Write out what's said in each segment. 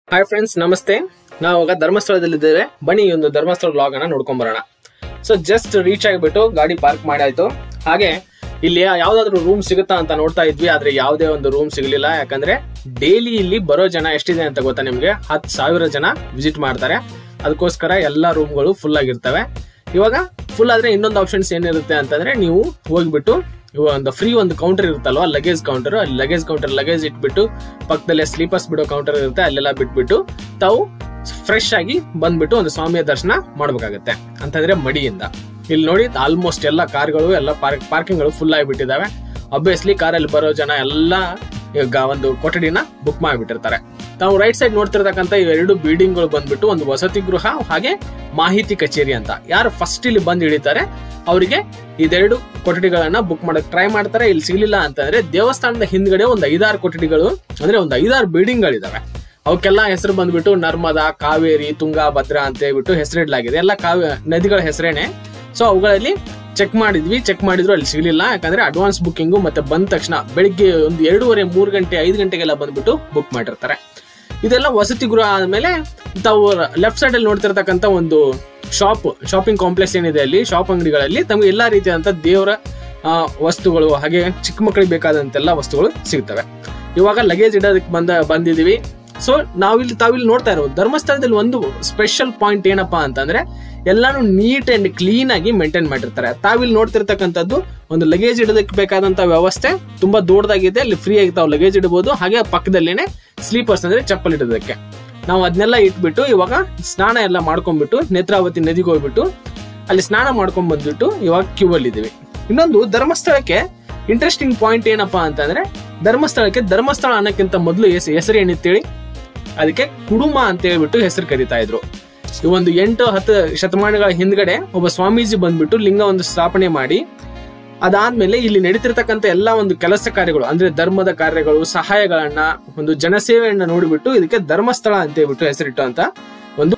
hi friends ನಮಸ್ತೆ ನಾವು ಇವಾಗ ಧರ್ಮಸ್ಥಳದಲ್ಲಿದ್ದೇವೆ ಬನ್ನಿ ಈ ಒಂದು ಧರ್ಮಸ್ಥಳ ವ್ಲಾಗ್ ಅನ್ನ ನೋಡ್ಕೊಂಡ್ ಬರೋಣ ಸೊ ಜಸ್ಟ್ ರೀಚ್ ಆಗಿಬಿಟ್ಟು ಗಾಡಿ ಪಾರ್ಕ್ ಮಾಡಾಯ್ತು ಹಾಗೆ ಇಲ್ಲಿ ಯಾವ್ದಾದ್ರು ರೂಮ್ ಸಿಗುತ್ತಾ ಅಂತ ನೋಡ್ತಾ ಇದ್ವಿ ಆದ್ರೆ ಯಾವುದೇ ಒಂದು ರೂಮ್ ಸಿಗಲಿಲ್ಲ ಯಾಕಂದ್ರೆ ಡೈಲಿ ಇಲ್ಲಿ ಬರೋ ಜನ ಎಷ್ಟಿದೆ ಅಂತ ಗೊತ್ತಾ ನಿಮ್ಗೆ ಹತ್ತು ಸಾವಿರ ಜನ ವಿಸಿಟ್ ಮಾಡ್ತಾರೆ ಅದಕ್ಕೋಸ್ಕರ ಎಲ್ಲಾ ರೂಮ್ಗಳು ಫುಲ್ ಆಗಿರ್ತವೆ ಇವಾಗ ಫುಲ್ ಆದ್ರೆ ಇನ್ನೊಂದು ಆಪ್ಷನ್ಸ್ ಏನಿರುತ್ತೆ ಅಂತಂದ್ರೆ ನೀವು ಹೋಗ್ಬಿಟ್ಟು ಇವಾಗ ಒಂದು ಫ್ರೀ ಒಂದು ಕೌಂಟರ್ ಇರುತ್ತಲ್ವಾ ಲಗೇಜ್ ಕೌಂಟರ್ ಅಲ್ಲಿ ಲಗೇಜ್ ಕೌಂಟರ್ ಲಗೇಜ್ ಇಟ್ಬಿಟ್ಟು ಪಕ್ಕದಲ್ಲೇ ಸ್ಲೀಪರ್ಸ್ ಬಿಡೋ ಕೌಂಟರ್ ಇರುತ್ತೆ ಅಲ್ಲೆಲ್ಲ ಬಿಟ್ಬಿಟ್ಟು ತಾವು ಫ್ರೆಶ್ ಆಗಿ ಬಂದ್ಬಿಟ್ಟು ಒಂದು ಸ್ವಾಮಿಯ ದರ್ಶನ ಮಾಡ್ಬೇಕಾಗತ್ತೆ ಅಂತಂದ್ರೆ ಮಡಿಯಿಂದ ಇಲ್ಲಿ ನೋಡಿ ಆಲ್ಮೋಸ್ಟ್ ಎಲ್ಲ ಕಾರ್ಗಳು ಎಲ್ಲ ಪಾರ್ಕ್ ಪಾರ್ಕಿಂಗ್ಗಳು ಫುಲ್ ಆಗಿಬಿಟ್ಟಿದಾವೆ ಅಬ್ವಿಯಸ್ಲಿ ಕಾರಲ್ಲಿ ಬರೋ ಜನ ಎಲ್ಲ ಈಗ ಒಂದು ಕೊಠಡಿನ ಬುಕ್ ಮಾಡಿಬಿಟ್ಟಿರ್ತಾರೆ ತಾವು ರೈಟ್ ಸೈಡ್ ನೋಡ್ತಿರ್ತಕ್ಕಂಥ ಇವೆರಡು ಬಿಲ್ಡಿಂಗ್ಗಳು ಬಂದ್ಬಿಟ್ಟು ಒಂದು ವಸತಿ ಗೃಹ ಹಾಗೆ ಮಾಹಿತಿ ಕಚೇರಿ ಅಂತ ಯಾರು ಫಸ್ಟ್ ಇಲ್ಲಿ ಬಂದು ಇಳಿತಾರೆ ಅವರಿಗೆ ಇದೆರಡು ಕೊಠಡಿಗಳನ್ನ ಬುಕ್ ಮಾಡಕ್ ಟ್ರೈ ಮಾಡ್ತಾರೆ ಇಲ್ಲಿ ಸಿಗ್ಲಿಲ್ಲ ಅಂತಂದ್ರೆ ದೇವಸ್ಥಾನದ ಹಿಂದ್ಗಡೆ ಒಂದು ಐದಾರು ಕೊಠಡಿಗಳು ಅಂದ್ರೆ ಒಂದು ಐದಾರು ಬಿಲ್ಡಿಂಗ್ ಗಳಿದಾವೆ ಅವಕ್ಕೆಲ್ಲ ಹೆಸರು ಬಂದ್ಬಿಟ್ಟು ನರ್ಮದಾ ಕಾವೇರಿ ತುಂಗಾ ಭದ್ರಾ ಅಂತ ಹೇಳ್ಬಿಟ್ಟು ಹೆಸರಿಡ್ಲಾಗಿದೆ ಎಲ್ಲ ಕಾವೇ ನದಿಗಳ ಹೆಸರೇನೆ ಸೊ ಅವುಗಳಲ್ಲಿ ಚೆಕ್ ಮಾಡಿದ್ವಿ ಚೆಕ್ ಮಾಡಿದ್ರು ಅಲ್ಲಿ ಸಿಗ್ಲಿಲ್ಲ ಯಾಕಂದ್ರೆ ಅಡ್ವಾನ್ಸ್ ಬುಕ್ಕಿಂಗು ಮತ್ತೆ ಬಂದ ತಕ್ಷಣ ಬೆಳಿಗ್ಗೆ ಒಂದು ಎರಡೂವರೆ ಮೂರು ಗಂಟೆ ಐದು ಗಂಟೆಗೆಲ್ಲ ಬಂದ್ಬಿಟ್ಟು ಬುಕ್ ಮಾಡಿರ್ತಾರೆ ಇದೆಲ್ಲ ವಸತಿ ಗೃಹ ಆದ್ಮೇಲೆ ತಾವು ಲೆಫ್ಟ್ ಸೈಡ್ ಅಲ್ಲಿ ನೋಡ್ತಿರ್ತಕ್ಕಂಥ ಒಂದು ಶಾಪ್ ಶಾಪಿಂಗ್ ಕಾಂಪ್ಲೆಕ್ಸ್ ಏನಿದೆ ಅಲ್ಲಿ ಶಾಪ್ ಅಂಗಡಿಗಳಲ್ಲಿ ತಮಗೆ ಎಲ್ಲಾ ರೀತಿಯಾದಂತ ದೇವರ ಆ, ವಸ್ತುಗಳು ಹಾಗೆ ಚಿಕ್ಕ ಮಕ್ಕಳಿಗೆ ಬೇಕಾದಂತೆಲ್ಲ ವಸ್ತುಗಳು ಸಿಗ್ತವೆ ಇವಾಗ ಲಗೇಜ್ ಇಡೋದಕ್ಕೆ ಬಂದ ಬಂದಿದೀವಿ ಸೊ ನಾವಿಲ್ಲಿ ತಾವಿಲ್ಲಿ ನೋಡ್ತಾ ಇರೋದು ಧರ್ಮಸ್ಥಳದಲ್ಲಿ ಒಂದು ಸ್ಪೆಷಲ್ ಪಾಯಿಂಟ್ ಏನಪ್ಪಾ ಅಂತಂದ್ರೆ ಎಲ್ಲಾನು ನೀಟ್ ಅಂಡ್ ಕ್ಲೀನ್ ಆಗಿ ಮೇಂಟೈನ್ ಮಾಡಿರ್ತಾರೆ ತಾವಿಲ್ಲಿ ನೋಡ್ತಿರ್ತಕ್ಕಂಥದ್ದು ಒಂದು ಲಗೇಜ್ ಇಡೋದಕ್ಕೆ ಬೇಕಾದಂತ ವ್ಯವಸ್ಥೆ ತುಂಬಾ ದೊಡ್ಡದಾಗಿದೆ ಅಲ್ಲಿ ಫ್ರೀ ಆಗಿ ತಾವು ಲಗೇಜ್ ಇಡಬಹುದು ಹಾಗೆ ಪಕ್ಕದಲ್ಲೇನೆ ಸ್ಲೀಪರ್ಸ್ ಅಂದ್ರೆ ಚಪ್ಪಲ್ ಇಡೋದಕ್ಕೆ ನಾವು ಅದನ್ನೆಲ್ಲ ಇಟ್ಬಿಟ್ಟು ಇವಾಗ ಸ್ನಾನ ಎಲ್ಲ ಮಾಡ್ಕೊಂಡ್ಬಿಟ್ಟು ನೇತ್ರಾವತಿ ನದಿಗೆ ಹೋಗ್ಬಿಟ್ಟು ಅಲ್ಲಿ ಸ್ನಾನ ಮಾಡ್ಕೊಂಡ್ ಬಂದ್ಬಿಟ್ಟು ಇವಾಗ ಕ್ಯೂ ಅಲ್ಲಿ ಇದೀವಿ ಇನ್ನೊಂದು ಧರ್ಮಸ್ಥಳಕ್ಕೆ ಇಂಟ್ರೆಸ್ಟಿಂಗ್ ಪಾಯಿಂಟ್ ಏನಪ್ಪಾ ಅಂತಂದ್ರೆ ಧರ್ಮಸ್ಥಳಕ್ಕೆ ಧರ್ಮಸ್ಥಳ ಅನ್ನಕ್ಕಿಂತ ಮೊದಲು ಹೆಸರು ಏನಿತ್ತೇಳಿ ಅದಕ್ಕೆ ಕುಡುಮ ಅಂತ ಹೇಳ್ಬಿಟ್ಟು ಹೆಸರು ಕರೀತಾ ಇದ್ರು ಈ ಒಂದು ಎಂಟು ಹತ್ತು ಶತಮಾನಗಳ ಹಿಂದ್ಗಡೆ ಒಬ್ಬ ಸ್ವಾಮೀಜಿ ಬಂದ್ಬಿಟ್ಟು ಲಿಂಗ ಒಂದು ಸ್ಥಾಪನೆ ಮಾಡಿ ಅದಾದ್ಮೇಲೆ ಇಲ್ಲಿ ನಡೀತಿರ್ತಕ್ಕಂಥ ಎಲ್ಲಾ ಒಂದು ಕೆಲಸ ಕಾರ್ಯಗಳು ಅಂದ್ರೆ ಧರ್ಮದ ಕಾರ್ಯಗಳು ಸಹಾಯಗಳನ್ನ ಒಂದು ಜನಸೇವೆಯನ್ನ ನೋಡಿಬಿಟ್ಟು ಇದಕ್ಕೆ ಧರ್ಮಸ್ಥಳ ಅಂತ ಹೇಳ್ಬಿಟ್ಟು ಹೆಸರಿಟ್ಟು ಅಂತ ಒಂದು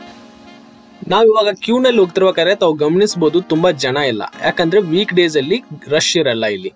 ನಾವ್ ಇವಾಗ ಕ್ಯೂ ನಲ್ಲಿ ಹೋಗ್ತಿರ್ಬೇಕಾದ್ರೆ ತಾವು ಗಮನಿಸಬಹುದು ತುಂಬಾ ಜನ ಇಲ್ಲ ಯಾಕಂದ್ರೆ ವೀಕ್ ಡೇಸ್ ಅಲ್ಲಿ ರಶ್ ಇರಲ್ಲ ಇಲ್ಲಿ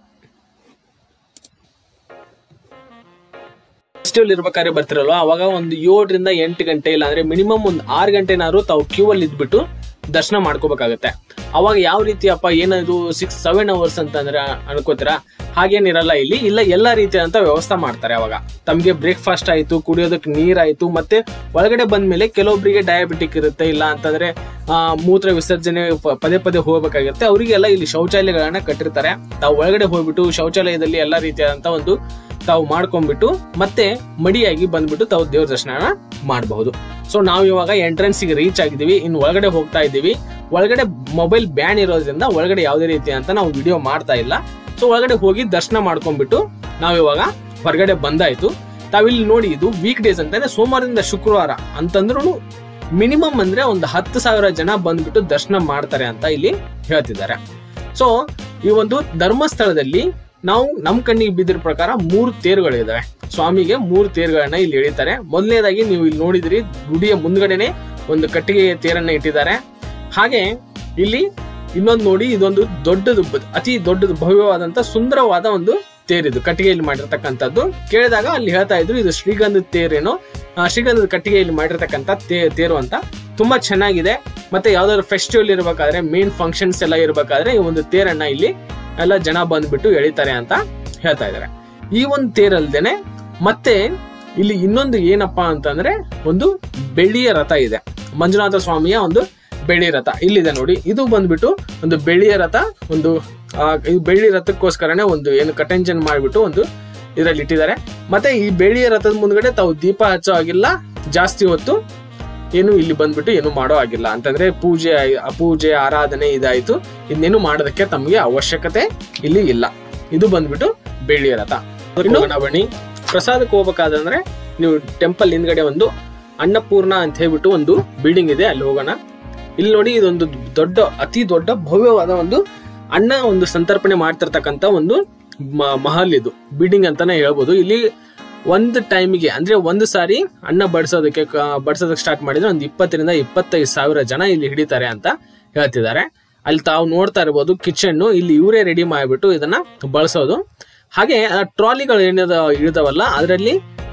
ಫೆಸ್ಟಿವಲ್ ಇರ್ಬೇಕಾದ್ರೆ ಬರ್ತಿರಲ್ವಾ ಅವಾಗ ಒಂದು ಏಳರಿಂದ ಎಂಟು ಗಂಟೆ ಇಲ್ಲ ಅಂದ್ರೆ ಮಿನಿಮಮ್ ಒಂದು ಆರು ಗಂಟೆನಾದ್ರು ತಾವು ಕ್ಯೂ ಅಲ್ಲಿ ಇದ್ಬಿಟ್ಟು ದರ್ಶನ ಮಾಡ್ಕೋಬೇಕಾಗತ್ತೆ ಅವಾಗ ಯಾವ ರೀತಿ ಅಪ್ಪ ಏನದು ಸಿಕ್ಸ್ ಸೆವೆನ್ ಅವರ್ಸ್ ಅಂತಂದ್ರೆ ಅನ್ಕೋತೀರಾ ಹಾಗೇನಿರಲ್ಲ ಇಲ್ಲಿ ಇಲ್ಲ ಎಲ್ಲಾ ರೀತಿಯಾದಂತ ವ್ಯವಸ್ಥೆ ಮಾಡ್ತಾರೆ ಅವಾಗ ತಮ್ಗೆ ಬ್ರೇಕ್ಫಾಸ್ಟ್ ಆಯ್ತು ಕುಡಿಯೋದಕ್ಕೆ ನೀರಾಯ್ತು ಮತ್ತೆ ಒಳಗಡೆ ಬಂದ್ಮೇಲೆ ಕೆಲವೊಬ್ಬರಿಗೆ ಡಯಾಬಿಟಿಕ್ ಇರುತ್ತೆ ಇಲ್ಲ ಅಂತಂದ್ರೆ ಆ, ಮೂತ್ರ ವಿಸರ್ಜನೆ ಪ- ಪದೇ ಪದೇ ಹೋಗ್ಬೇಕಾಗಿರುತ್ತೆ ಅವರಿಗೆಲ್ಲ ಇಲ್ಲಿ ಶೌಚಾಲಯಗಳನ್ನ ಕಟ್ಟಿರ್ತಾರೆ ತಾವು ಒಳಗಡೆ ಹೋಗ್ಬಿಟ್ಟು ಶೌಚಾಲಯದಲ್ಲಿ ಎಲ್ಲಾ ರೀತಿಯಾದಂತ ಒಂದು ತಾವು ಮಾಡ್ಕೊಂಡ್ಬಿಟ್ಟು ಮತ್ತೆ ಮಡಿಯಾಗಿ ಬಂದ್ಬಿಟ್ಟು ತಾವು ದೇವ್ರ ದರ್ಶನ ಮಾಡಬಹುದು ಸೊ ನಾವು ಇವಾಗ ಎಂಟ್ರೆನ್ಸ್ ಗೆ ರೀಚ್ ಆಗಿದ್ದೀವಿ ಇನ್ನು ಒಳಗಡೆ ಹೋಗ್ತಾ ಇದ್ದೀವಿ ಒಳಗಡೆ ಮೊಬೈಲ್ ಬ್ಯಾನ್ ಇರೋದ್ರಿಂದ ಒಳಗಡೆ ಯಾವುದೇ ರೀತಿ ಅಂತ ನಾವು ವಿಡಿಯೋ ಮಾಡ್ತಾ ಇಲ್ಲ ಸೊ ಒಳಗಡೆ ಹೋಗಿ ದರ್ಶನ ಮಾಡ್ಕೊಂಡ್ಬಿಟ್ಟು ನಾವು ಇವಾಗ ಹೊರಗಡೆ ಬಂದಾಯ್ತು ತಾವಿಲ್ಲಿ ನೋಡಿ ಇದು ವೀಕ್ ಡೇಸ್ ಅಂತಂದ್ರೆ ಸೋಮವಾರದಿಂದ ಶುಕ್ರವಾರ ಅಂತಂದ್ರೂ ಮಿನಿಮಮ್ ಅಂದ್ರೆ ಒಂದು ಹತ್ತು ಸಾವಿರ ಜನ ಬಂದ್ಬಿಟ್ಟು ದರ್ಶನ ಮಾಡ್ತಾರೆ ಅಂತ ಇಲ್ಲಿ ಹೇಳ್ತಿದ್ದಾರೆ ಸೊ ಈ ಒಂದು ಧರ್ಮಸ್ಥಳದಲ್ಲಿ ನಾವು ನಮ್ ಕಣ್ಣಿಗೆ ಬಿದ್ದಿರೋ ಪ್ರಕಾರ ಮೂರು ತೇರುಗಳಿದಾವೆ ಸ್ವಾಮಿಗೆ ಮೂರು ತೇರುಗಳನ್ನ ಇಲ್ಲಿ ಎಳಿತಾರೆ ಮೊದಲನೇದಾಗಿ ನೀವು ಇಲ್ಲಿ ನೋಡಿದ್ರಿ ಗುಡಿಯ ಮುಂದ್ಗಡೆನೆ ಒಂದು ಕಟ್ಟಿಗೆ ತೇರನ್ನ ಇಟ್ಟಿದ್ದಾರೆ ಹಾಗೆ ಇಲ್ಲಿ ಇನ್ನೊಂದು ನೋಡಿ ಇದೊಂದು ದೊಡ್ಡದು ಬ- ಅತಿ ದೊಡ್ಡದು ಭವ್ಯವಾದಂತ ಸುಂದರವಾದ ಒಂದು ತೇರಿದು ಕಟ್ಟಿಗೆಯಲ್ಲಿ ಮಾಡಿರ್ತಕ್ಕಂಥದ್ದು ಕೇಳಿದಾಗ ಅಲ್ಲಿ ಹೇಳ್ತಾ ಇದ್ರು ಇದು ಶ್ರೀಗಂಧದ ತೇರೇನೋ ಆ, ಶ್ರೀಗಂಧದ ಕಟ್ಟಿಗೆಯಲ್ಲಿ ಮಾಡಿರ್ತಕ್ಕಂಥ ತೇ ತೇರು ಅಂತ ತುಂಬಾ ಚೆನ್ನಾಗಿದೆ ಮತ್ತೆ ಯಾವ್ದಾದ್ರು ಫೆಸ್ಟಿವಲ್ ಇರಬೇಕಾದ್ರೆ ಮೇನ್ ಫಂಕ್ಷನ್ಸ್ ಎಲ್ಲ ಇರಬೇಕಾದ್ರೆ ಈ ಒಂದು ತೇರನ್ನ ಇಲ್ಲಿ ಎಲ್ಲ ಜನ ಬಂದ್ಬಿಟ್ಟು ಎಳಿತಾರೆ ಅಂತ ಹೇಳ್ತಾ ಇದ್ದಾರೆ ಈ ಒಂದು ತೇರಲ್ದೇನೆ ಮತ್ತೆ ಇಲ್ಲಿ ಇನ್ನೊಂದು ಏನಪ್ಪಾ ಅಂತಂದ್ರೆ ಒಂದು ಬೆಳ್ಳಿಯ ರಥ ಇದೆ ಮಂಜುನಾಥ ಸ್ವಾಮಿಯ ಒಂದು ಬೆಳ್ಳಿ ರಥ ಇಲ್ಲಿದೆ ನೋಡಿ ಇದು ಬಂದ್ಬಿಟ್ಟು ಒಂದು ಬೆಳ್ಳಿಯ ರಥ ಒಂದು ಆ, ಈ ಬೆಳ್ಳಿ ರಥಕ್ಕೋಸ್ಕರನೇ ಒಂದು ಏನು ಕಟೆಂಜನ್ ಮಾಡಿಬಿಟ್ಟು ಒಂದು ಇದರಲ್ಲಿ ಇಟ್ಟಿದ್ದಾರೆ ಮತ್ತೆ ಈ ಬೆಳ್ಳಿಯ ರಥದ ಮುಂದ್ಗಡೆ ತಾವು ದೀಪ ಹಚ್ಚೋ ಆಗಿಲ್ಲ ಜಾಸ್ತಿ ಹೊತ್ತು ಏನು ಇಲ್ಲಿ ಬಂದ್ಬಿಟ್ಟು ಏನು ಮಾಡೋ ಆಗಿಲ್ಲ ಅಂತಂದ್ರೆ ಪೂಜೆ ಆಯ್- ಆ ಪೂಜೆ ಆರಾಧನೆ ಇದಾಯ್ತು ಇನ್ನೇನು ಮಾಡೋದಕ್ಕೆ ತಮಗೆ ಅವಶ್ಯಕತೆ ಇಲ್ಲಿ ಇಲ್ಲ ಇದು ಬಂದ್ಬಿಟ್ಟು ಬೆಳ್ಳಿಯ ರಥ ಇನ್ನು ಹೋಗೋಣ ಬನ್ನಿ ಪ್ರಸಾದಕ್ಕೆ ಹೋಗ್ಬೇಕಾದಂದ್ರೆ ನೀವು ಟೆಂಪಲ್ ಹಿಂದ್ಗಡೆ ಒಂದು ಅನ್ನಪೂರ್ಣ ಅಂತ ಹೇಳ್ಬಿಟ್ಟು ಒಂದು ಬಿಲ್ಡಿಂಗ್ ಇದೆ ಅಲ್ಲಿ ಹೋಗೋಣ ಇಲ್ಲಿ ನೋಡಿ ಇದೊಂದು ದೊಡ್ಡ ಅತಿ ದೊಡ್ಡ ಭವ್ಯವಾದ ಒಂದು ಅನ್ನ ಒಂದು ಸಂತರ್ಪಣೆ ಮಾಡ್ತಿರ್ತಕ್ಕಂತ ಒಂದು ಮ- ಮಹಲ್ ಇದು ಬಿಲ್ಡಿಂಗ್ ಅಂತಾನೆ ಹೇಳ್ಬೋದು ಇಲ್ಲಿ ಒಂದು ಟೈಮಿಗೆ ಅಂದ್ರೆ ಒಂದು ಸಾರಿ ಅನ್ನ ಬಡಿಸೋದಕ್ಕೆ ಕ- ಬಡಿಸೋದಕ್ಕೆ ಸ್ಟಾರ್ಟ್ ಮಾಡಿದ್ರೆ ಒಂದು ಇಪ್ಪತ್ತರಿಂದ ಇಪ್ಪತ್ತೈದು ಸಾವಿರ ಜನ ಇಲ್ಲಿ ಹಿಡಿತಾರೆ ಅಂತ ಹೇಳ್ತಿದ್ದಾರೆ ಅಲ್ಲಿ ತಾವು ನೋಡ್ತಾ ಇರ್ಬೋದು ಕಿಚನ್ ಇಲ್ಲಿ ಇವರೇ ರೆಡಿ ಮಾಡಿಬಿಟ್ಟು ಇದನ್ನ ಬಳಸೋದು ಹಾಗೆ ಟ್ರಾಲಿಗಳು ಏನಿದ ಇಳಿದಾವಲ್ಲ ಅದರಲ್ಲಿ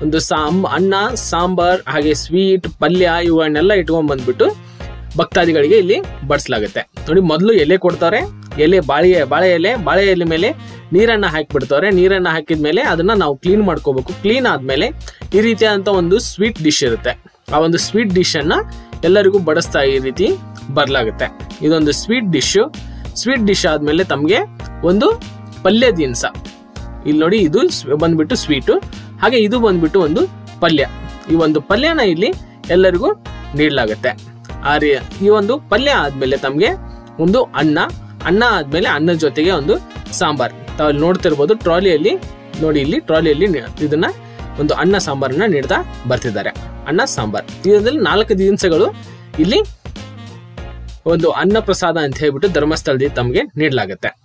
ಒಂದು ಸಾಂಬ ಅನ್ನ ಸಾಂಬಾರ್ ಹಾಗೆ ಸ್ವೀಟ್ ಪಲ್ಯ ಇವುಗಳನ್ನೆಲ್ಲ ಇಟ್ಕೊಂಡ್ ಬಂದ್ಬಿಟ್ಟು ಭಕ್ತಾದಿಗಳಿಗೆ ಇಲ್ಲಿ ಬಡಿಸಲಾಗುತ್ತೆ ನೋಡಿ ಮೊದಲು ಎಲೆ ಕೊಡ್ತಾರೆ ಎಲೆ ಬಾಳೆ ಬಾಳೆ ಎಲೆ ಬಾಳೆ ಎಲೆ ಮೇಲೆ ನೀರನ್ನ ಹಾಕಿಬಿಡ್ತಾರೆ ನೀರನ್ನ ಹಾಕಿದ್ಮೇಲೆ ಅದನ್ನ ನಾವು ಕ್ಲೀನ್ ಮಾಡ್ಕೋಬೇಕು ಕ್ಲೀನ್ ಆದ್ಮೇಲೆ ಈ ರೀತಿಯಾದಂತ ಒಂದು ಸ್ವೀಟ್ ಡಿಶ್ ಇರುತ್ತೆ ಆ ಒಂದು ಸ್ವೀಟ್ ಡಿಶ್ ಅನ್ನ ಎಲ್ಲರಿಗೂ ಬಡಿಸ್ತಾ ಈ ರೀತಿ ಬರ್ಲಾಗುತ್ತೆ ಇದೊಂದು ಸ್ವೀಟ್ ಡಿಶ್ ಸ್ವೀಟ್ ಡಿಶ್ ಆದ್ಮೇಲೆ ತಮಗೆ ಒಂದು ಪಲ್ಯ ದಿನಸ ಇಲ್ಲಿ ನೋಡಿ ಇದು ಸ್- ಬಂದ್ಬಿಟ್ಟು ಸ್ವೀಟು ಹಾಗೆ ಇದು ಬಂದ್ಬಿಟ್ಟು ಒಂದು ಪಲ್ಯ ಈ ಒಂದು ಪಲ್ಯನ ಇಲ್ಲಿ ಎಲ್ಲರಿಗೂ ನೀಡಲಾಗುತ್ತೆ ಆ ರೀ ಈ ಒಂದು ಪಲ್ಯ ಆದ್ಮೇಲೆ ತಮಗೆ ಒಂದು ಅನ್ನ ಅನ್ನ ಆದ್ಮೇಲೆ ಅನ್ನದ ಜೊತೆಗೆ ಒಂದು ಸಾಂಬಾರ್ ತಾವು ಇಲ್ಲಿ ನೋಡ್ತಿರ್ಬೋದು ಟ್ರಾಲಿಯಲ್ಲಿ ನೋಡಿ ಇಲ್ಲಿ ಟ್ರಾಲಿಯಲ್ಲಿ ನಿ- ಇದನ್ನ ಒಂದು ಅನ್ನ ಸಾಂಬಾರನ್ನ ನೀಡ್ತಾ ಬರ್ತಿದ್ದಾರೆ ಅನ್ನ ಸಾಂಬಾರ್ ಇದರಲ್ಲಿ ನಾಲ್ಕು ದಿನಸಗಳು ಇಲ್ಲಿ ಒಂದು ಅನ್ನ ಪ್ರಸಾದ ಅಂತ ಹೇಳ್ಬಿಟ್ಟು ಧರ್ಮಸ್ಥಳದಲ್ಲಿ ತಮಗೆ ನೀಡಲಾಗುತ್ತೆ